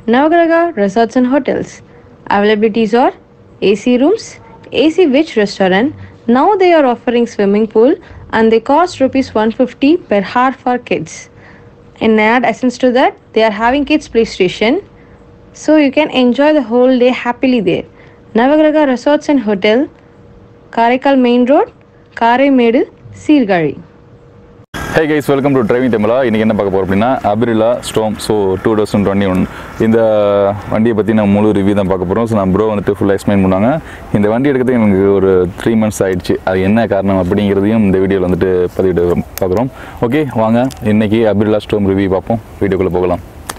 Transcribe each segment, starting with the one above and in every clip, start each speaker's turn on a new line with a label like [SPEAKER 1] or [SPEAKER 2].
[SPEAKER 1] Navagraha Resorts and Hotels. Availabilities are AC rooms, AC Witch restaurant. Now they are offering swimming pool and they cost rupees 150 per hour for kids. In add essence to that, they are having kids play station so you can enjoy the whole day happily there. Navagraha Resorts and Hotel, Karaikal Main Road, Karemedu, Sirgari.
[SPEAKER 2] Hey guys welcome to driving Tamizha இன்றைக்கி என்ன பார்க்க போகிறோம் அப்படின்னா Aprilia Storm so two thousand twenty one இந்த வண்டியை பற்றி நான் முழு ரிவ்யூ தான் பார்க்க போகிறோம் ஸோ நான் ப்ரோ வந்துட்டு ஃபுல்லாக எக்ஸ்பிளைன் பண்ணாங்க இந்த வண்டி எடுக்கிறதுக்கு எனக்கு ஒரு த்ரீ மந்த்ஸ் ஆயிடுச்சு அது என்ன காரணம் அப்படிங்கிறதையும் இந்த வீடியோவில் வந்துட்டு பதிவிட்டு பார்க்குறோம் ஓகே வாங்க இன்றைக்கி அபிரிலா ஸ்டோம் ரிவ்யூ பார்ப்போம் வீடியோக்குள்ளே போகலாம்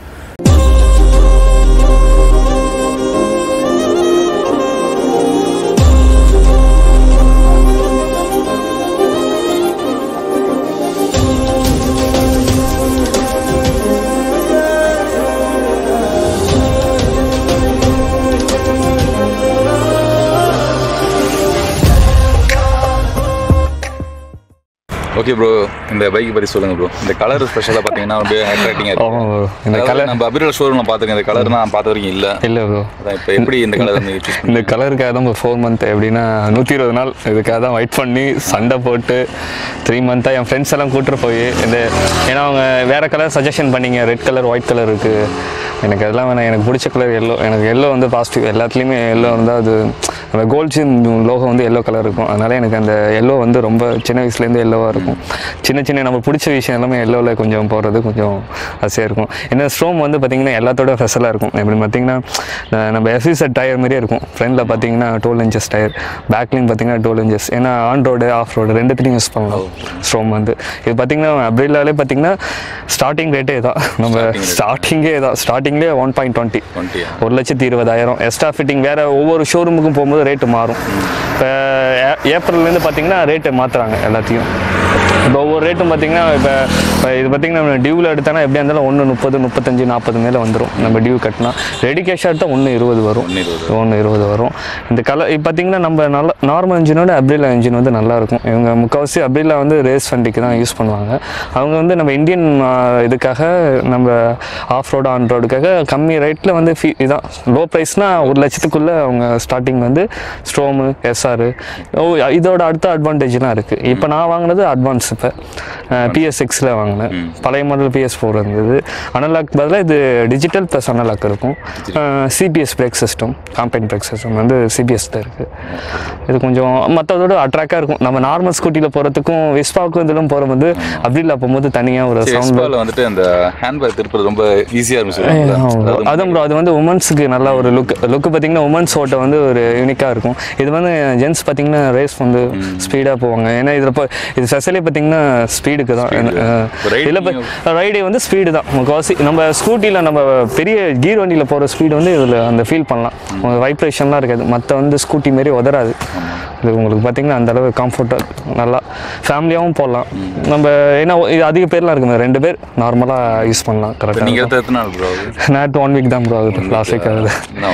[SPEAKER 2] ஓகே ப்ரோ இந்த பைக் பற்றி சொல்லுங்கள் ப்ரோ இந்த கலர் ஸ்பெஷலாக பார்த்தீங்கன்னா அப்படியே அட்ராக்டிங்காக
[SPEAKER 3] ஆமாம்
[SPEAKER 2] இருக்கும்
[SPEAKER 3] ப்ரோ இந்த
[SPEAKER 2] அதாவது
[SPEAKER 3] கலர்
[SPEAKER 2] நம்ம அபிரிலா ஷோரூமில் பார்த்துருக்கேன் இந்த கலர் நான் பார்த்த வரைக்கும் இல்லை
[SPEAKER 3] இல்லை ப்ரோ
[SPEAKER 2] அதான் இப்போ எப்படி இந்த கலர் வந்து சூஸ்
[SPEAKER 3] இந்த கலருக்காக தான் இப்போ ஃபோர் மந்த் எப்படின்னா நூற்றி இருபது நாள் இதுக்காக தான் வெயிட் பண்ணி சண்டை போட்டு த்ரீ மந்த்தாக என் ஃப்ரெண்ட்ஸ் எல்லாம் கூப்பிட்டு போய் இந்த ஏன்னா அவங்க வேறு கலர் சஜஷன் பண்ணீங்க ரெட் கலர் ஒயிட் கலர் இருக்குது எனக்கு அதெல்லாம் வேணாம் எனக்கு பிடிச்ச கலர் எல்லோ எனக்கு எல்லோ வந்து பாசிட்டிவ் எல்லாத்துலேயுமே எல்லோ இருந்தால் அது அந்த கோல்ட்ஸின் லோகம் வந்து எல்லோ கலர் இருக்கும் அதனால் எனக்கு அந்த எல்லோ வந்து ரொம்ப சின்ன வயசுலேருந்து எல்லோவாக இருக்கும் சின்ன சின்ன நம்ம பிடிச்ச விஷயம் எல்லாமே எல்லோவில் கொஞ்சம் போகிறது கொஞ்சம் ஆசையாக இருக்கும் ஏன்னா ஸ்ட்ரோம் வந்து பார்த்திங்கன்னா எல்லாத்தோட ஃபெசலாக இருக்கும் எப்படி பார்த்தீங்கன்னா அஹ் நம்ம எஃபிசட் டயர் மாதிரியே இருக்கும் ஃப்ரண்ட்டில் பார்த்தீங்கன்னா டுவெல் இன்ச்சஸ் டயர் பேக்லையும் பார்த்தீங்கன்னா டுவெல் இன்ச்சஸ் ஏன்னா ஆன் ரோடு ஆஃப் ரோடு ரெண்டுத்துலையும் யூஸ் பண்ணலாம் ஸ்ட்ரோம் வந்து இது பார்த்தீங்கன்னா அப்ரிலாலே பார்த்தீங்கன்னா ஸ்டார்டிங் ரேட்டே தான் நம்ம ஸ்டார்டிங்கே தான் ஸ்டார்டிங்லேயே ஒன் பாயிண்ட் டுவெண்ட்டி
[SPEAKER 2] டுவெண்ட்டியா
[SPEAKER 3] ஒரு லட்சத்தி இருபதாயிரம் எக்ஸ்ட்ரா ஃபிட்டிங் வேறு ஒவ்வொரு ஷோரூமுக்கும் போகும்போது ரேட்டு மாறும் இப்போ ஏப்ரல்லேருந்து பார்த்தீங்கன்னா ரேட்டு மாற்றுறாங்க எல்லாத்தையும் இப்போ ஒவ்வொரு ரேட்டும் பார்த்தீங்கன்னா இப்போ இப்போ இது பார்த்தீங்கன்னா நம்ம டியூவில் எடுத்தோன்னா எப்படியா இருந்தாலும் ஒன்று முப்பது முப்பத்தஞ்சு நாற்பது மேலே வந்துடும் நம்ம டியூ கட்டினா ரெடி கேஷ் எடுத்தால் ஒன்று இருபது வரும்
[SPEAKER 2] ஒன்று இருபது
[SPEAKER 3] ஒன்று இருபது வரும் இந்த கலர் இப்போ பார்த்தீங்கன்னா நம்ம நல்ல நார்மல் இன்ஜினோட அப்ரிலா இன்ஜின் வந்து நல்லா இருக்கும் இவங்க முக்கால்வாசி அப்ரிலா வந்து ரேஸ் வண்டிக்கு தான் யூஸ் பண்ணுவாங்க அவங்க வந்து நம்ம இந்தியன் இதுக்காக நம்ம ஆஃப் ரோடு ஆன் ரோடுக்காக கம்மி ரேட்டில் வந்து ஃபீ இதான் லோ ப்ரைஸ்னால் ஒரு லட்சத்துக்குள்ளே அவங்க ஸ்டார்டிங் வந்து ஸ்ட்ரோமு எஸ்ஆர் ஓ இதோட அடுத்த அட்வான்டேஜ்லாம் இருக்குது இப்போ நான் வாங்கினது அட்வான்ஸ் இப்போ பிஎஸ் சிக்ஸில் வாங்கினேன் பழைய மாடல் பிஎஸ் ஃபோர் இருந்தது அனலாக் பதிலாக இது டிஜிட்டல் ப்ளஸ் அனலாக் இருக்கும் CBS brake system combine brake system வந்து சிபிஎஸ்ல இருக்குது இது கொஞ்சம் மற்றதோட அட்ராக்டாக இருக்கும் நம்ம நார்மல் ஸ்கூட்டியில் போகிறதுக்கும் விஸ்பாவுக்கும் இதெல்லாம் போகிற வந்து அப்ரில்லா போகும்போது தனியாக ஒரு சவுண்ட்
[SPEAKER 2] எக்ஸ்பால வந்துட்டு அந்த ஹேண்ட்பேக் திருப்பது ரொம்ப ஈஸியாக இருக்கும் சொல்லுவாங்கல்ல.
[SPEAKER 3] அதான் ப்ரோ அது வந்து உமன்ஸுக்கு நல்லா ஒரு லுக் லுக்கு பார்த்தீங்கன்னா உமன்ஸ் ஓட்ட வந்து ஒரு யூனிக்காக இருக்கும் இது வந்து ஜென்ஸ் பார்த்தீங்கன்னா ரேஸ் வந்து ஸ்பீடாக போவாங்க ஏன்னா இதில் இப்போ இது ஸ்பெஷலி பார்த்தீங்கன்னா ஸ்பீடுக்கு தான்
[SPEAKER 2] Riding
[SPEAKER 3] இதில் ரைடே வந்து ஸ்பீடு தான் முக்கால்வாசி நம்ம ஸ்கூட்டியில் நம்ம பெரிய கீர் வண்டியில் போகிற ஸ்பீடு வந்து இதில் அந்த ஃபீல் பண்ணலாம் வைப்ரேஷன்லாம் இருக்காது மற்ற வந்து ஸ்கூட்டி மாரி உதறாது இது உங்களுக்கு பார்த்தீங்கன்னா அந்த அளவு கம்ஃபர்ட்டாக நல்லா ஃபேமிலியாகவும் போடலாம் நம்ம ஏன்னா இது அதிக பேர்லாம் இருக்குமே ரெண்டு பேர் நார்மலாக யூஸ் பண்ணலாம்
[SPEAKER 2] நீங்க
[SPEAKER 3] கரெக்டாக
[SPEAKER 2] எடுத்த எத்தனை நாள் ப்ரோ
[SPEAKER 3] நேற்று ஒன் வீக் தான் ப்ரோ ஆகுது லாஸ்ட் வீக் ஆகுது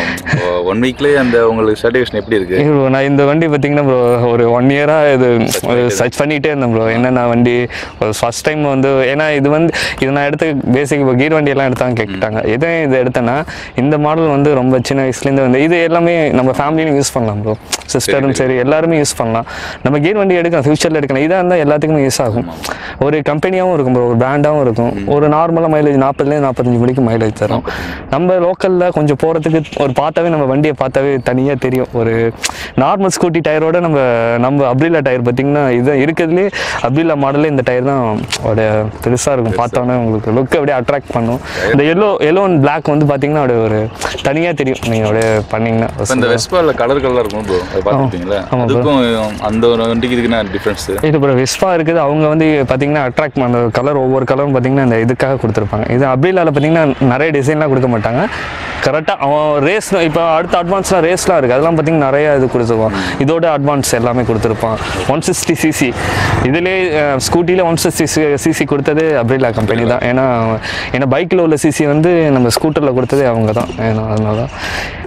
[SPEAKER 2] ஒன் வீக்லேயே அந்த உங்களுக்கு சர்டிஃபிகேஷன் எப்படி இருக்கு
[SPEAKER 3] ஏய் bro, நான் இந்த வண்டி பார்த்தீங்கன்னா ப்ரோ ஒரு ஒன் இயராக இது சர்ச் பண்ணிகிட்டே இருந்தேன் ப்ரோ என்னென்ன வண்டி ஃபர்ஸ்ட் டைம் வந்து ஏன்னா இது வந்து இது நான் எடுத்து பேசிக் இப்போ கீர் வண்டி எல்லாம் எடுத்தாங்க கேட்டாங்க எதை இது எடுத்தேன்னா இந்த மாடல் வந்து ரொம்ப சின்ன வயசுலேருந்து வந்து இது எல்லாமே நம்ம ஃபேமிலியும் யூஸ் பண்ணலாம் ப்ரோ சிஸ்டரும் சரி எல்லாருமே யூஸ் பண்ணலாம் நம்ம கீர் வண்டி எடுக்கலாம் ஃபியூச்சரில் எடுக்கலாம் இதாக இருந்தால் எல்லாத்துக்குமே யூஸ் ஆகும் ஒரு கம்பெனியாகவும் இருக்கும் ப்ரோ ஒரு பிராண்டாகவும் இருக்கும் ஒரு நார்மலாக மைலேஜ் நாற்பதுலேருந்து நாற்பத்தஞ்சு மணிக்கு மைலேஜ் தரும் நம்ம லோக்கலில் கொஞ்சம் போகிறதுக்கு ஒரு பார்த்தாவே நம்ம வண்டியை பார்த்தாவே தனியாக தெரியும் ஒரு நார்மல் ஸ்கூட்டி டயரோட நம்ம நம்ம அப்ரிலா டயர் பார்த்தீங்கன்னா இது இருக்கிறதுலே அப்ரிலா மாடலே இந்த டயர் தான் அப்படியே பெருசாக இருக்கும் பார்த்தோன்னே உங்களுக்கு லுக் அப்படியே அட்ராக்ட் பண்ணும் இந்த எல்லோ எல்லோ அண்ட் பிளாக் வந்து பார்த்தீங்கன்னா அப்படியே ஒரு தனியாக தெரியும் நீங்கள் அப்படியே
[SPEAKER 2] இப்போ இந்த
[SPEAKER 3] பண்ணீங்கன்னா
[SPEAKER 2] வெஸ்பால கலர் கலர் இருக்கும் ப்ரோ அதை பார்த்துருப்பீங்களா
[SPEAKER 3] ஆமா bro.
[SPEAKER 2] அதுக்கும் அந்த ஒரு வண்டிக்கு இதுக்கு என்ன டிஃப்ரென்ஸ்
[SPEAKER 3] இது இப்போ விஸ்பா இருக்குது அவங்க வந்து பார்த்தீங்கன்னா அட்ராக்ட் பண்ண கலர் ஒவ்வொரு கலரும் பார்த்தீங்கன்னா இந்த இதுக்காக கொடுத்துருப்பாங்க இது அப்ரிலால பார்த்தீங்கன்னா நிறைய டிசைன்லாம் கொடுக்க மாட்டாங்க கரெக்டாக அவன் ரேஸ் இப்போ அடுத்த அட்வான்ஸ்லாம் ரேஸ்லாம் இருக்குது அதெல்லாம் பார்த்தீங்கன்னா நிறைய இது கொடுத்துருப்பான் இதோட அட்வான்ஸ் எல்லாமே கொடுத்துருப்பான் ஒன் சிக்ஸ்டி சிசி இதிலே ஸ்கூட்டியில் ஒன் சிக்ஸ்டி சிசி கொடுத்தது அப்ரிலா கம்பெனி தான் ஏன்னா ஏன்னா பைக்கில் உள்ள சிசி வந்து நம்ம ஸ்கூட்டரில் கொடுத்ததே அவங்க தான் ஏன்னா அதனால தான்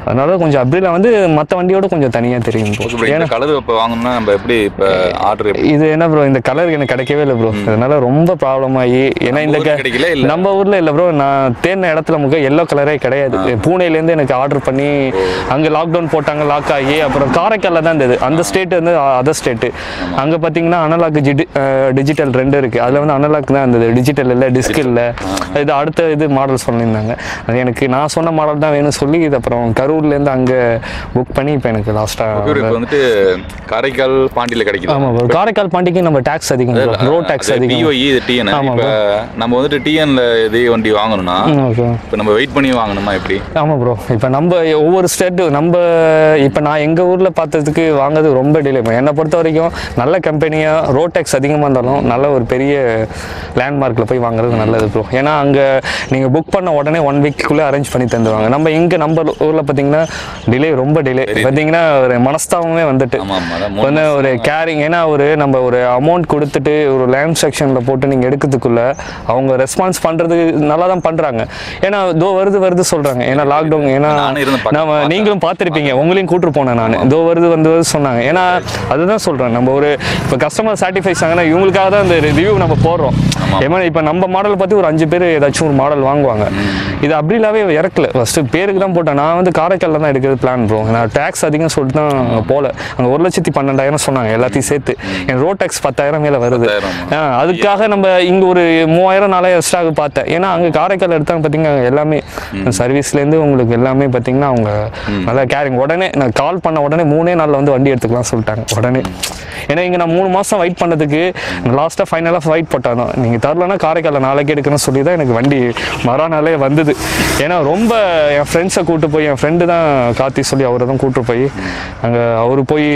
[SPEAKER 3] அதனால கொஞ்சம் அப்ரிலா வந்து மற்ற வண்டியோட கொஞ்சம் தனியாக தெரியும் bro.
[SPEAKER 2] ஓகே ப்ரோ இந்த கலர் இப்போ வாங்கணும்னா நம்ம எப்படி இப்போ ஆர்டர் எப்படி
[SPEAKER 3] இது என்ன ப்ரோ இந்த கலர் எனக்கு கிடைக்கவே இல்லை ப்ரோ அதனால ரொம்ப ப்ராப்ளம் ஆகி ஏன்னா இந்த
[SPEAKER 2] ஊர்ல
[SPEAKER 3] க-
[SPEAKER 2] கிடைக்கல இல்ல?
[SPEAKER 3] நம்ம ஊர்ல இல்ல ப்ரோ நான் தேடின இடத்துல முக எல்லோ கலரே கிடையாது பூனேல இருந்து எனக்கு ஆர்டர் பண்ணி அங்க லாக்டவுன் போட்டாங்க லாக் ஆகி அப்புறம் காரைக்கால்ல தான் இருந்தது அந்த ஸ்டேட் வந்து அதர் ஸ்டேட் அங்க பாத்தீங்கன்னா அனலாக் டிஜிட்டல் ரெண்டு இருக்கு அதுல வந்து அனலாக் தான் இருந்தது டிஜிட்டல் இல்ல டிஸ்க் இல்ல இது அடுத்த இது மாடல்ஸ் பண்ணியிருந்தாங்க அது எனக்கு நான் சொன்ன மாடல் தான் வேணும்னு சொல்லி இது அப்புறம் கரூர்ல இருந்து அங்க புக் பண்ணி இப்போ எனக்கு லாஸ்டா
[SPEAKER 2] இப்போ வந்துட்டு காரைக்கால் பாண்டியில கிடைக்குது
[SPEAKER 3] ஆமா bro. காரைக்கால் பாண்டிக்கு நம்ம டாக்ஸ் அதிகம் ரோட் டாக்ஸ் அதிகம்
[SPEAKER 2] பிஓஇ இது டிஎன்
[SPEAKER 3] ஆமா
[SPEAKER 2] இப்போ நம்ம வந்துட்டு டிஎன்ல இதே வண்டி வாங்கணும்னா
[SPEAKER 3] ஓகே
[SPEAKER 2] இப்போ நம்ம வெயிட் பண்ணி வாங்கணுமா எப்படி
[SPEAKER 3] ஆமாம் ப்ரோ இப்போ நம்ம ஒவ்வொரு ஸ்டேட்டு நம்ம இப்போ நான் எங்கள் ஊரில் பார்த்ததுக்கு வாங்குறது ரொம்ப டிலே என்னை பொறுத்த வரைக்கும் நல்ல கம்பெனியாக ரோட் டேக்ஸ் அதிகமாக இருந்தாலும் நல்ல ஒரு பெரிய லேண்ட்மார்க்கில் போய் வாங்குறது நல்லது ப்ரோ ஏன்னா அங்கே நீங்கள் புக் பண்ண உடனே ஒன் வீக்குள்ளே அரேஞ்ச் பண்ணி தந்துடுவாங்க நம்ம இங்கே நம்ம ஊரில் பார்த்தீங்கன்னா டிலே ரொம்ப டிலே பார்த்தீங்கன்னா ஒரு மனஸ்தாபமே வந்துட்டு
[SPEAKER 2] ஆமா ஆமா அதான் மூணு
[SPEAKER 3] வந்து ஒரு கேரிங் ஏன்னா ஒரு நம்ம ஒரு அமௌண்ட் கொடுத்துட்டு ஒரு லேண்ட் செக்ஷனில் போட்டு நீங்கள் எடுக்கிறதுக்குள்ள அவங்க ரெஸ்பான்ஸ் பண்ணுறதுக்கு நல்லா தான் பண்ணுறாங்க ஏன்னா இதோ வருது வருது சொல்கிறாங்க ஏன்னா லாக்டவுன் ஏன்னா
[SPEAKER 2] நானும் இருந்து பார்க்க-
[SPEAKER 3] நம்ம நீங்களும் பார்த்துருப்பீங்க உங்களையும் கூட்டு போனேன் நான் இதோ வருது வந்து வருது சொன்னாங்க ஏன்னா அதுதான் சொல்கிறேன் நம்ம ஒரு இப்போ கஸ்டமர் சாட்டிஸ்ஃபைஸ் ஆகுனா இவங்களுக்காக தான் இந்த ரிவ்யூ நம்ம போடுறோம் ஏன்னா இப்போ நம்ம மாடல் பற்றி ஒரு அஞ்சு பேர் ஏதாச்சும் ஒரு மாடல் வாங்குவாங்க இது அப்படிலாவே இறக்கல ஃபஸ்ட்டு பேருக்கு தான் போட்டேன் நான் வந்து காரைக்காலில் தான் எடுக்கிறது பிளான் ப்ரோ நான் டேக்ஸ் அதிகம் சொல்லிட்டு தான் அங்கே போகல அங்கே ஒரு லட்சத்தி பன்னெண்டாயிரம் சொன்னாங்க எல்லாத்தையும் சேர்த்து என் ரோட் டேக்ஸ் பத்தாயிரம் மேலே வருது
[SPEAKER 2] பத்தாயிரம்.
[SPEAKER 3] ஆ, அதுக்காக நம்ம இங்கே ஒரு மூவாயிரம் நாலாயிரம் எக்ஸ்ட்ராக பார்த்தேன் ஏன்னா அங்கே காரைக்கால் எடுத்தாங்க பார்த்தீங்கன்னா எல்லாமே சர்வீஸ்லேருந்து உங்களுக்கு எல்லாமே பார்த்தீங்கன்னா அவங்க நல்லா கேரிங் உடனே நான் கால் பண்ண உடனே மூணே நாளில் வந்து வண்டி எடுத்துக்கலாம் சொல்லிட்டாங்க உடனே ஏன்னா இங்கே நான் மூணு மாதம் வெயிட் பண்ணதுக்கு லாஸ்ட்டாக ஃபைனலாக வெயிட் போட்டானோ நீங்கள் தரலன்னா காரைக்காலில் நாளைக்கு எடுக்கணும்னு சொல்லி தான் எனக்கு வண்டி மறுநாளே வந்தது ஏன்னா ரொம்ப என் ஃப்ரெண்ட்ஸை கூட்டு போய் என் ஃப்ரெண்டு தான் கார்த்தி சொல்லி அவரை தான் கூட்டு போய் அங்கே அவர் போய்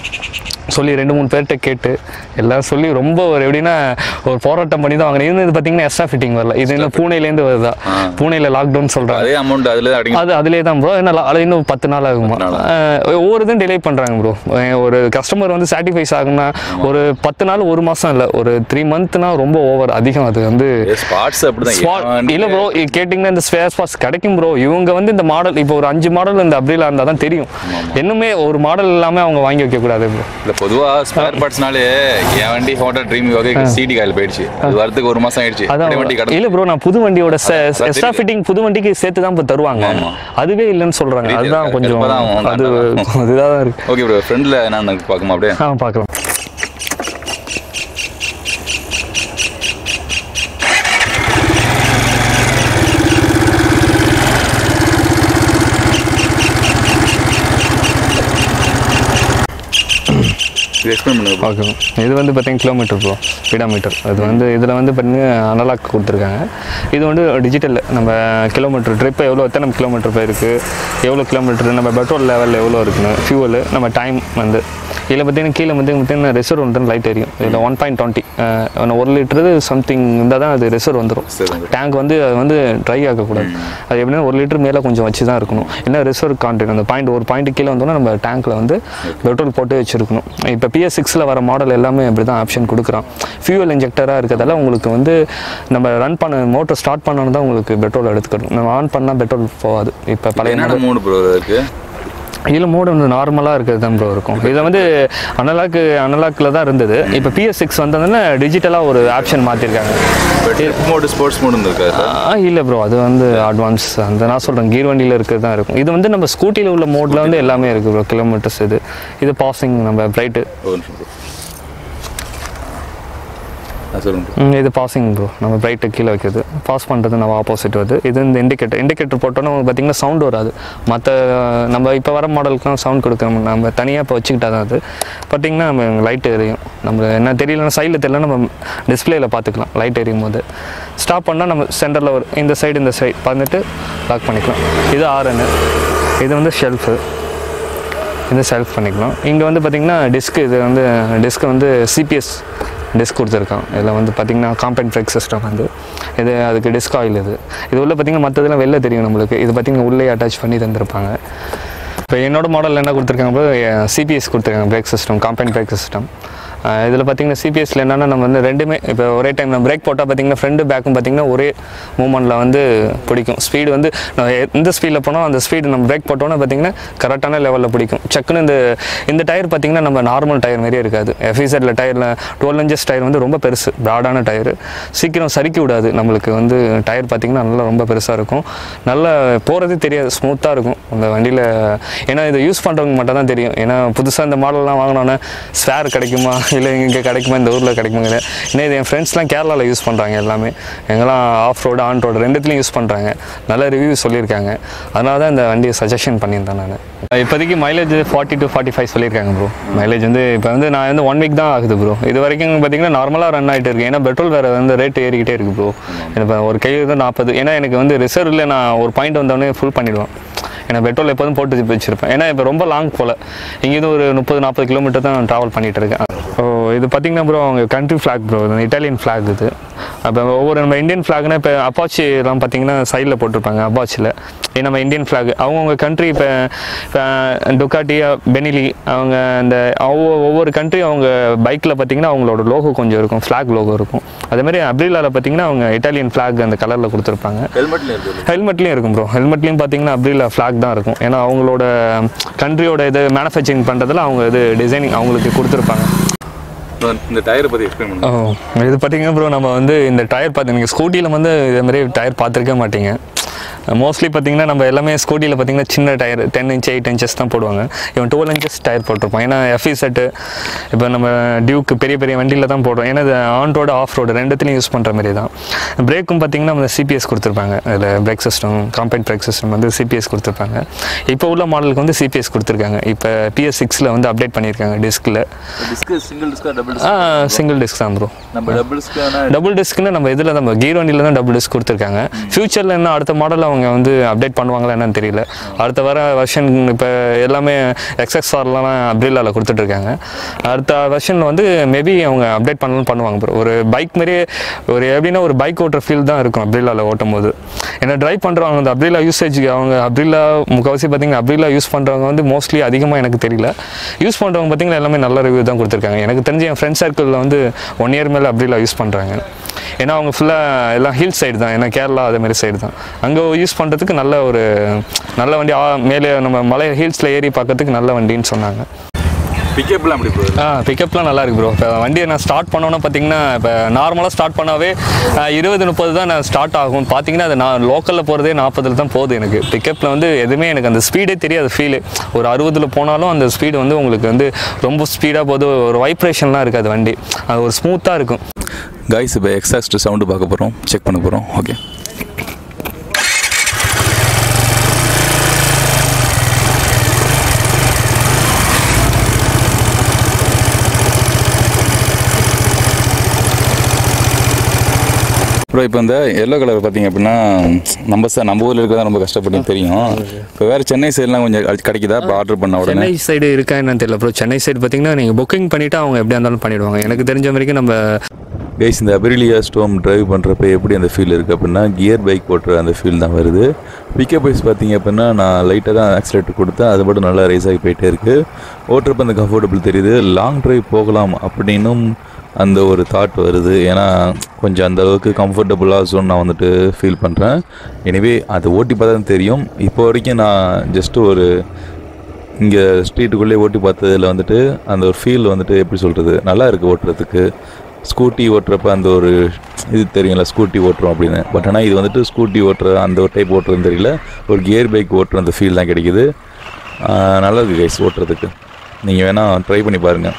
[SPEAKER 3] சொல்லி ரெண்டு மூணு பேர்கிட்ட கேட்டு எல்லாம் சொல்லி ரொம்ப ஒரு எப்படின்னா ஒரு போராட்டம் பண்ணி தான் வாங்கினேன் இது பார்த்தீங்கன்னா எக்ஸ்ட்ரா ஃபிட்டிங் வரல இது இன்னும் பூனேலேருந்து வருதா பூனேல லாக்டவுன் சொல்கிறாங்க
[SPEAKER 2] அதே அமௌண்ட் அதுல தான் அடங்கி
[SPEAKER 3] அது அதிலே தான் ப்ரோ என்ன அது இன்னும் பத்து நாள் ஆகுமா
[SPEAKER 2] பத்து நாள்.
[SPEAKER 3] அஹ் ஒவ்வொரு இதுவும் டிலே பண்ணுறாங்க ப்ரோ ஒரு கஸ்டமர் வந்து சாட்டிஸ்ஃபைஸ் ஆகுனா ஒரு பத்து நாள் ஒரு மாதம் இல்லை ஒரு த்ரீ மந்த்னா ரொம்ப ஓவர் அதிகம் அது வந்து
[SPEAKER 2] ஸ்பாட்ஸ் அப்படிதான்
[SPEAKER 3] Spot-
[SPEAKER 2] என் வண்டி-
[SPEAKER 3] இல்ல ப்ரோ கேட்டிங்கன்னா இந்த ஸ்பேர் பார்ட்ஸ் கிடைக்கும் ப்ரோ இவங்க வந்து இந்த மாடல் இப்போ ஒரு அஞ்சு மாடல் இந்த அப்ரிலா இருந்தால் தான் தெரியும் இன்னுமே ஒரு மாடல் இல்லாமல் அவங்க வாங்கி வைக்க கூடாது ப்ரோ
[SPEAKER 2] இல்ல பொதுவா ஸ்பேர் பார்ட்ஸ்னாலே என் வண்டி ஹோட்டல் ட்ரீம் வகை சிடி காயில் போயிடுச்சு அது வரதுக்கு ஒரு மாசம் ஆயிடுச்சு
[SPEAKER 3] அதான்
[SPEAKER 2] அப்படியே வண்டி கடந்து
[SPEAKER 3] இல்ல ப்ரோ நான் புது வண்டியோட
[SPEAKER 2] அதான்
[SPEAKER 3] எக்ஸ்ட்ரா
[SPEAKER 2] தெரியுது.
[SPEAKER 3] ஃபிட்டிங் புது வண்டிக்கு சேர்த்து தான் இப்போ தருவாங்க
[SPEAKER 2] ஆமா.
[SPEAKER 3] அதுவே இல்லைன்னு சொல்றாங்க
[SPEAKER 2] தெரியுது.
[SPEAKER 3] அதுதான் கொஞ்சம்
[SPEAKER 2] கடுப்பாதான் ஆகும்.
[SPEAKER 3] அது
[SPEAKER 2] கரெக்டாதான்.
[SPEAKER 3] அதுதான் இருக்கு
[SPEAKER 2] ஓகே ப்ரோ ஃப்ரெண்ட்ல என்ன பார்க்குமா அப்படியே
[SPEAKER 3] ஆ பார்க்கலாம்
[SPEAKER 2] இது எக்ஸ்பிளைன் பண்ணுங்க bro.
[SPEAKER 3] ஓகே இது வந்து பார்த்தீங்கன்னா கிலோமீட்டர் ப்ரோ ஸ்பீடாமீட்டர் அது வந்து இதில் வந்து பார்த்தீங்கன்னா அனலாக் கொடுத்துருக்காங்க இது வந்து டிஜிட்டல் நம்ம கிலோமீட்டர் ட்ரிப் எவ்வளோ எத்தனை கிலோமீட்டர் போயிருக்கு எவ்வளோ கிலோமீட்டர் நம்ம பெட்ரோல் லெவல் எவ்வளோ இருக்குன்னு ஃபியூவல் நம்ம டைம் வந்து இதில் பார்த்தீங்கன்னா கீழே வந்து பார்த்தீங்கன்னா ரிசர்வ் வந்து லைட் எரியும் இதில் ஒன் பாயிண்ட் டுவெண்ட்டி ஒரு லிட்டரு சம்திங் இருந்தால் தான் அது ரிசர்வ் வந்துடும்
[SPEAKER 2] சரி வந்துரும்.
[SPEAKER 3] டேங்க் வந்து அது வந்து ட்ரை ஆகக்கூடாது அது எப்படின்னா ஒரு லிட்டர் மேலே கொஞ்சம் வச்சு தான் இருக்கணும் என்ன ரிசர்வ் கான்டென்ட் அந்த பாயிண்ட் ஒரு பாயிண்ட் கீழே வந்தோம்னா நம்ம டேங்க்கில் வந்து பெட்ரோல் போட்டு வச்சிருக்கணும் இப்போ பிஎஸ் சிக்ஸில் வர மாடல் எல்லாமே அப்படி தான் ஆப்ஷன் கொடுக்குறான் ஃபியூவல் இன்ஜெக்டராக இருக்கிறதால உங்களுக்கு வந்து நம்ம ரன் பண்ண மோட்டர் ஸ்டார்ட் பண்ணணும் தான் உங்களுக்கு பெட்ரோல் எடுத்துக்கணும் நம்ம ஆன் பண்ணால் பெட்ரோல் போகாது இப்போ பழைய
[SPEAKER 2] என்னென்ன மூணு ப்ரோ இருக்கு
[SPEAKER 3] இதில் மோடு வந்து நார்மலாக இருக்கிறது தான் ப்ரோ இருக்கும் இதில் வந்து அனலாக்கு அனலாக்கில் தான் இருந்தது இப்போ பிஎஸ் சிக்ஸ் வந்ததுன்னா டிஜிட்டலாக ஒரு ஆப்ஷன் மாற்றிருக்காங்க
[SPEAKER 2] மோடு ஸ்போர்ட்ஸ் மோடு இருக்காது சார்
[SPEAKER 3] இல்லை ப்ரோ அது வந்து அட்வான்ஸ் அந்த நான் சொல்கிறேன் கீர் வண்டியில் இருக்கிறது தான் இருக்கும் இது வந்து நம்ம ஸ்கூட்டியில் உள்ள மோடில் வந்து எல்லாமே இருக்குது ப்ரோ கிலோமீட்டர்ஸ் இது இது பாசிங் நம்ம பிரைட்டு
[SPEAKER 2] ஒரு நிமிஷம் ப்ரோ ஆ சொல்லுங்க bro.
[SPEAKER 3] இது பாசிங் ப்ரோ நம்ம பிரைட்டு கீழே வைக்கிறது பாஸ் பண்ணுறது நம்ம ஆப்போசிட் வருது இது இந்த இண்டிகேட்டர் இண்டிகேட்டர் போட்டோன்னா பார்த்தீங்கன்னா சவுண்ட் வராது மற்ற நம்ம இப்போ வர மாடலுக்குலாம் சவுண்ட் கொடுக்கணும் நம்ம தனியாக இப்போ வச்சுக்கிட்டா தான் அது பார்த்தீங்கன்னா நம்ம லைட் எரியும் நம்ம என்ன தெரியலன்னா சைடில் தெரியல நம்ம டிஸ்பிளேயில் பார்த்துக்கலாம் லைட் எரியும் போது ஸ்டாப் பண்ணால் நம்ம சென்டரில் ஒரு இந்த சைடு இந்த சைடு பார்த்துட்டு லாக் பண்ணிக்கலாம் இது ஆர்என்னு இது வந்து ஷெல்ஃபு இது செல்ஃப் பண்ணிக்கலாம் இங்கே வந்து பார்த்திங்கன்னா டிஸ்க் இது வந்து டிஸ்க் வந்து சிபிஎஸ் டிஸ்க் கொடுத்துருக்கான் இதில் வந்து பார்த்திங்கன்னா காம்பேக்ட் பிரேக் சிஸ்டம் வந்து இது அதுக்கு டிஸ்க் ஆயில் இது இது உள்ள பார்த்திங்கன்னா மற்றதெல்லாம் வெளில தெரியும் நம்மளுக்கு இது பார்த்திங்கன்னா உள்ளே அட்டாச் பண்ணி தந்திருப்பாங்க இப்போ என்னோட மாடல் என்ன கொடுத்துருக்காங்க சிபிஎஸ் கொடுத்துருக்காங்க brake system compact brake system இதில் பார்த்தீங்கன்னா சிபிஎஸ்ல என்னன்னா நம்ம வந்து ரெண்டுமே இப்போ ஒரே டைம் நம்ம பிரேக் போட்டால் பார்த்தீங்கன்னா ஃப்ரண்ட் பேக்கும் பார்த்தீங்கன்னா ஒரே மூமெண்ட்டில் வந்து பிடிக்கும் ஸ்பீடு வந்து நம்ம எந்த ஸ்பீடில் போனோம் அந்த ஸ்பீடு நம்ம பிரேக் போட்டோன்னா பார்த்தீங்கன்னா கரெக்டான லெவலில் பிடிக்கும் சக்குன்னு இந்த இந்த டயர் பார்த்தீங்கன்னா நம்ம நார்மல் டயர் மாதிரியே இருக்காது எஃபிசெட்டில் டயரில் டுவெல் இன்ச்சஸ் டயர் வந்து ரொம்ப பெருசு ப்ராடான டயர் சீக்கிரம் சறுக்கி விடாது நம்மளுக்கு வந்து டயர் பார்த்தீங்கன்னா நல்லா ரொம்ப பெருசாக இருக்கும் நல்லா போகிறதே தெரியாது ஸ்மூத்தாக இருக்கும் அந்த வண்டியில் ஏன்னா இதை யூஸ் பண்ணுறவங்க மட்டும் தான் தெரியும் ஏன்னா புதுசாக இந்த மாடல்லாம் வாங்கினோன்னே ஸ்வேர் கிடைக்குமா இல்லை இங்கே கிடைக்குமா இந்த ஊரில் கிடைக்குமா ஏன்னா இது என் ஃப்ரெண்ட்ஸ்லாம் கேரளாவில் யூஸ் பண்ணுறாங்க எல்லாமே எங்கெல்லாம் ஆஃப் ரோடு ஆன் ரோடு ரெண்டுத்துலையும் யூஸ் பண்ணுறாங்க நல்ல ரிவ்யூ சொல்லியிருக்காங்க அதனால தான் இந்த வண்டியை சஜஷன் பண்ணியிருந்தேன் நான் இப்போதைக்கு mileage forty to forty five சொல்லியிருக்காங்க ப்ரோ மைலேஜ் வந்து இப்போ வந்து நான் வந்து ஒன் வீக் தான் ஆகுது ப்ரோ இது வரைக்கும் பார்த்தீங்கன்னா நார்மலாக ரன் ஆகிட்டு இருக்கு ஏன்னா பெட்ரோல் வேறு வந்து ரேட் ஏறிக்கிட்டே இருக்கு ப்ரோ இப்போ ஒரு கை வந்து நாற்பது ஏன்னா எனக்கு வந்து ரிசர்வில் நான் ஒரு பாயிண்ட் வந்தோடனே ஃபுல் பண்ணிடுவேன் ஏன்னா பெட்ரோல் எப்போதும் போட்டு வச்சிருப்பேன் ஏன்னா இப்போ ரொம்ப லாங் போல் இங்கேருந்து ஒரு முப்பது நாற்பது கிலோமீட்டர் தான் நான் ட்ராவல் பண்ணிட்டு இருக்கேன் ஓ இது பார்த்தீங்கன்னா ப்ரோ அவங்க country flag bro Italian flag இது அப்போ ஒவ்வொரு நம்ம இந்தியன் ஃப்ளாக்னா இப்போ அப்பாச்சிலாம் பார்த்தீங்கன்னா சைடில் போட்டிருப்பாங்க அப்பாச்சியில் இது நம்ம இந்தியன் ஃப்ளாக் அவங்கவுங்க கண்ட்ரி இப்போ இப்போ டுக்காட்டியா பெனிலி அவங்க அந்த ஒவ்வொரு ஒவ்வொரு கண்ட்ரி அவங்க பைக்கில் பார்த்தீங்கன்னா அவங்களோட லோகோ கொஞ்சம் இருக்கும் ஃப்ளாக் லோகோ இருக்கும் அதே மாதிரி அப்ரிலாவில் பார்த்தீங்கன்னா அவங்க இட்டாலியன் ஃப்ளாக் அந்த கலரில் கொடுத்துருப்பாங்க
[SPEAKER 2] ஹெல்மெட்ல இருக்கு
[SPEAKER 3] ஹெல்மெட்லேயும் இருக்கும் ப்ரோ ஹெல்மெட்லேயும் பார்த்தீங்கன்னா அப்ரிலா ஃப்ளாக் தான் இருக்கும் ஏன்னா அவங்களோட கண்ட்ரியோட இது மேனுஃபேக்சரிங் பண்ணுறதுல அவங்க இது டிசைனிங் அவங்களுக்கு கொடுத்துருப்பாங்க
[SPEAKER 2] இந்த டயரை பத்தி எக்ஸ்பிளைன் பண்ணுங்க
[SPEAKER 3] ஓ இது பார்த்தீங்கன்னா ப்ரோ நம்ம வந்து இந்த டயர் பார்த்து நீங்கள் ஸ்கூட்டியில் வந்து இதே மாதிரி டயர் பார்த்துருக்க மாட்டீங்க மோஸ்ட்லி பார்த்தீங்கன்னா நம்ம எல்லாமே ஸ்கூட்டியில் பார்த்தீங்கன்னா சின்ன tyre ten inch eight inches தான் போடுவாங்க இவன் டுவெல் இன்ச்சஸ் டயர் போட்டிருப்பான் ஏன்னா எஃப்இ செட்டு இப்போ நம்ம டியூக்கு பெரிய பெரிய வண்டியில் தான் போடுறோம் ஏன்னா இது ஆன் ரோடு ஆஃப் ரோடு ரெண்டுத்துலையும் யூஸ் பண்ணுற மாதிரி தான் பிரேக்கும் பார்த்தீங்கன்னா நம்ம சிபிஎஸ் கொடுத்துருப்பாங்க அதில் brake system compact brake system வந்து சிபிஎஸ் கொடுத்துருப்பாங்க இப்போ உள்ள மாடலுக்கு வந்து சிபிஎஸ் கொடுத்துருக்காங்க இப்போ பிஎஸ் சிக்ஸில் வந்து அப்டேட் பண்ணியிருக்காங்க டிஸ்கில்
[SPEAKER 2] டிஸ்க் சிங்கிள் டிஸ்கா டபுள்
[SPEAKER 3] ஆ சிங்கிள் டிஸ்க் தான் ப்ரோ
[SPEAKER 2] நம்ம டபுள் டிஸ்கான
[SPEAKER 3] டபுள் டிஸ்க்னு நம்ம இதில் நம்ம கீர் வண்டியில் தான் டபுள் டிஸ்க் கொடுத்துருக்காங்க ஃபியூச்சரில் என்ன அடுத்த மாடல் அவங்க வந்து அப்டேட் பண்ணுவாங்களா என்னன்னு தெரியல அடுத்த வர வெர்ஷன் இப்போ எல்லாமே எக்ஸ்எஸ்ஆர்லாம் அப்ரிலாவில் கொடுத்துட்ருக்காங்க அடுத்த வெர்ஷனில் வந்து மேபி அவங்க அப்டேட் பண்ணலாம் பண்ணுவாங்க ப்ரோ ஒரு பைக் மாதிரியே ஒரு எப்படின்னா ஒரு பைக் ஓட்டுற ஃபீல் தான் இருக்கும் அப்ரிலாவில் ஓட்டும் போது ஏன்னா ட்ரைவ் பண்ணுறவங்க அந்த அப்ரிலா யூசேஜுக்கு அவங்க அப்ரிலா முக்கால்வாசி பார்த்தீங்கன்னா அப்ரிலா யூஸ் பண்ணுறவங்க வந்து மோஸ்ட்லி அதிகமாக எனக்கு தெரியல யூஸ் பண்ணுறவங்க பார்த்தீங்கன்னா எல்லாமே நல்ல ரிவ்யூ தான் கொடுத்துருக்காங்க எனக்கு தெரிஞ்ச என் ஃப்ரெண்ட் சர்க்கிளில் வந்து ஒன் இயர் மேலே அப்ரிலா யூஸ் பண்ணுறாங்க ஏன்னா அவங்க ஃபுல்லாக எல்லாம் ஹில் சைடு தான் ஏன்னா கேரளா அதே மாதிரி சைடு தான் அங்கே யூஸ் பண்ணுறதுக்கு நல்ல ஒரு நல்ல வண்டி ஆ, மேலே நம்ம மலை ஹில்ஸில் ஏறி பார்க்கறதுக்கு நல்ல வண்டின்னு சொன்னாங்க
[SPEAKER 2] பிக்கப்லாம் அப்படி போகுது
[SPEAKER 3] ஆ பிக்கப்லாம் நல்லா இருக்கு ப்ரோ இப்போ வண்டியை நான் ஸ்டார்ட் பண்ணோன்னா பார்த்தீங்கன்னா இப்போ நார்மலாக ஸ்டார்ட் பண்ணாவே ஆ, இருபது முப்பது தான் நான் ஸ்டார்ட் ஆகும் பார்த்தீங்கன்னா அது நான் லோக்கலில் போகிறதே நாற்பதில் தான் போகுது எனக்கு பிக்கப்பில் வந்து எதுவுமே எனக்கு அந்த ஸ்பீடே தெரியாது ஃபீலு ஒரு அறுபதில் போனாலும் அந்த ஸ்பீடு வந்து உங்களுக்கு வந்து ரொம்ப ஸ்பீடாக போகுது ஒரு வைப்ரேஷன்லாம் இருக்காது வண்டி அது ஒரு ஸ்மூத்தாக இருக்கும்
[SPEAKER 2] கைஸ் இப்போ எக்ஸாஸ்ட் சவுண்டு பார்க்க போகிறோம் செக் பண்ண போகிறோம் ஓகே ப்ரோ இப்போ இந்த எல்லோ கலர் பார்த்தீங்க அப்படின்னா நம்ம சார் நம்ம ஊரில் இருக்கிறதா ரொம்ப கஷ்டப்பட்டு தெரியும் இப்போ வேறு சென்னை சைட்லாம் கொஞ்சம் கிடைக்குதா இப்போ ஆர்டர் பண்ண உடனே
[SPEAKER 3] சென்னை சைடு இருக்கா என்னன்னு தெரியல ப்ரோ சென்னை சைடு பார்த்தீங்கன்னா நீங்கள் புக்கிங் பண்ணிவிட்டு அவங்க எப்படியா இருந்தாலும் பண்ணிடுவாங்க எனக்கு தெரிஞ்ச வரைக்கும் நம்ம
[SPEAKER 2] கைஸ் இந்த அபிரிலியா ஸ்டோம் டிரைவ் பண்ணுறப்ப எப்படி அந்த ஃபீல் இருக்குது அப்படின்னா கியர் பைக் ஓட்டுற அந்த ஃபீல் தான் வருது பிக்கப் வைஸ் பார்த்தீங்க அப்படின்னா நான் லைட்டாக தான் ஆக்சிலேட்டர் கொடுத்தேன் அது மட்டும் நல்லா ரைஸ் ஆகி போயிட்டே இருக்குது ஓட்டுறப்ப அந்த கம்ஃபர்டபுள் தெரியுது லாங் டிரைவ் போகலாம் அப்படின்னும் அந்த ஒரு தாட் வருது ஏன்னா கொஞ்சம் அந்த அளவுக்கு கம்ஃபர்டபுளாக ஜோன் நான் வந்துட்டு ஃபீல் பண்ணுறேன் எனிவே அது ஓட்டி பார்த்தா தான் தெரியும் இப்போ வரைக்கும் நான் ஜஸ்ட்டு ஒரு இங்கே ஸ்ட்ரீட்டுக்குள்ளே ஓட்டி பார்த்ததுல வந்துட்டு அந்த ஒரு ஃபீல் வந்துட்டு எப்படி சொல்கிறது நல்லா இருக்குது ஓட்டுறதுக்கு ஸ்கூட்டி ஓட்டுறப்ப அந்த ஒரு இது தெரியும்ல ஸ்கூட்டி ஓட்டுறோம் அப்படின்னு பட் ஆனால் இது வந்துட்டு ஸ்கூட்டி ஓட்டுற அந்த ஒரு டைப் ஓட்டுறதுன்னு தெரியல ஒரு கியர் பைக் ஓட்டுற அந்த ஃபீல் தான் கிடைக்குது ஆஹ் நல்லா இருக்கு கைஸ் ஓட்டுறதுக்கு நீங்கள் வேணால் ட்ரை பண்ணி பாருங்கள்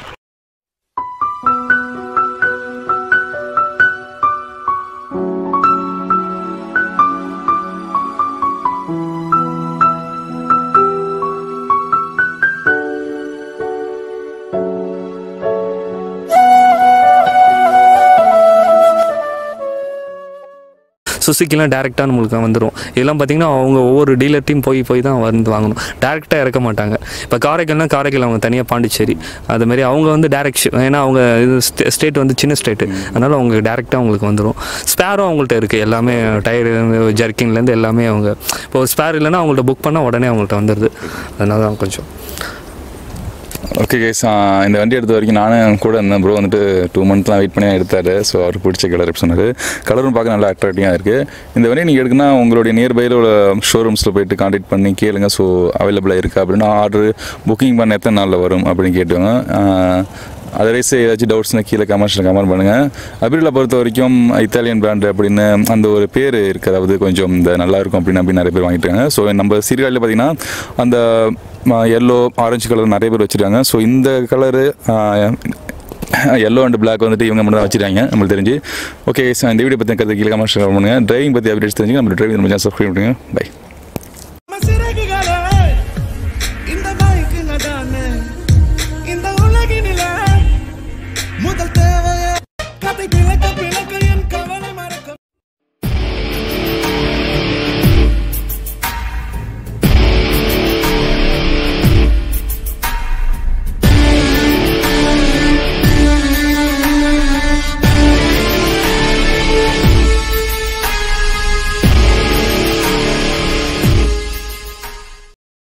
[SPEAKER 3] சுசுக்கிலாம் டேரெக்டாக நம்மளுக்கு வந்துடும் இதெல்லாம் பார்த்தீங்கன்னா அவங்க ஒவ்வொரு டீலர்ட்டையும் போய் போய் தான் வந்து வாங்கணும் டேரெக்டாக இறக்க மாட்டாங்க இப்போ காரைக்கால்னா காரைக்கால் அவங்க தனியாக பாண்டிச்சேரி அது மாதிரி அவங்க வந்து டேரக்ட் ஏன்னா அவங்க இது ஸ்டேட் வந்து சின்ன ஸ்டேட்டு அதனால் அவங்க டேரெக்டாக அவங்களுக்கு வந்துடும் ஸ்பேரும் அவங்கள்ட்ட இருக்குது எல்லாமே டயரு ஜர்க்கின்லேருந்து எல்லாமே அவங்க இப்போ ஸ்பேர் இல்லைன்னா அவங்கள்ட்ட புக் பண்ணால் உடனே அவங்கள்ட்ட வந்துடுது அதனால தான் கொஞ்சம்
[SPEAKER 2] ஓகே கைஸ் இந்த வண்டி எடுத்த வரைக்கும் நானும் கூட இருந்தேன் ப்ரோ வந்துட்டு டூ மந்த்லாம் வெயிட் பண்ணி எடுத்தாரு ஸோ அவர் பிடிச்ச கலர் சொன்னார் கலரும் பார்க்க நல்லா அட்ராக்டிவாக இருக்குது இந்த வண்டி நீங்கள் எடுக்குன்னா உங்களுடைய நியர்பையில் உள்ள ஷோரூம்ஸில் போயிட்டு காண்டாக்ட் பண்ணி கேளுங்க ஸோ அவைலபிளாக இருக்கா அப்படின்னா ஆர்டர் புக்கிங் பண்ண எத்தனை நாளில் வரும் அப்படின்னு கேட்டுவாங்க அதர்வைஸ் ஏதாச்சும் டவுட்ஸ்னால் கீழே கமெண்ட்ஸில் கமெண்ட் பண்ணுங்கள் அபிரிலா பொறுத்த வரைக்கும் இத்தாலியன் பிராண்டு அப்படின்னு அந்த ஒரு பேர் இருக்குது அதாவது கொஞ்சம் இந்த நல்லா இருக்கும் அப்படின்னு அப்படி நிறைய பேர் வாங்கிட்டாங்க ஸோ நம்ம சீர்காழியில் பார்த்தீங்கன்னா அந்த எல்லோ ஆரஞ்சு கலர் நிறைய பேர் வச்சுருக்காங்க ஸோ இந்த கலரு எல்லோ அண்ட் பிளாக் வந்துட்டு இவங்க மட்டும் தான் வச்சிருக்காங்க நம்மளுக்கு தெரிஞ்சு ஓகே இந்த வீடியோ பற்றி கருத்து கீழே கமெண்ட்ஸ் பண்ணுங்கள் டிரைவிங் பற்றி அப்டேட்ஸ் தெரிஞ்சு நம்ம டிரைவிங் நம்ம சப்ஸ்கிரைப் பண்ணுங்க பை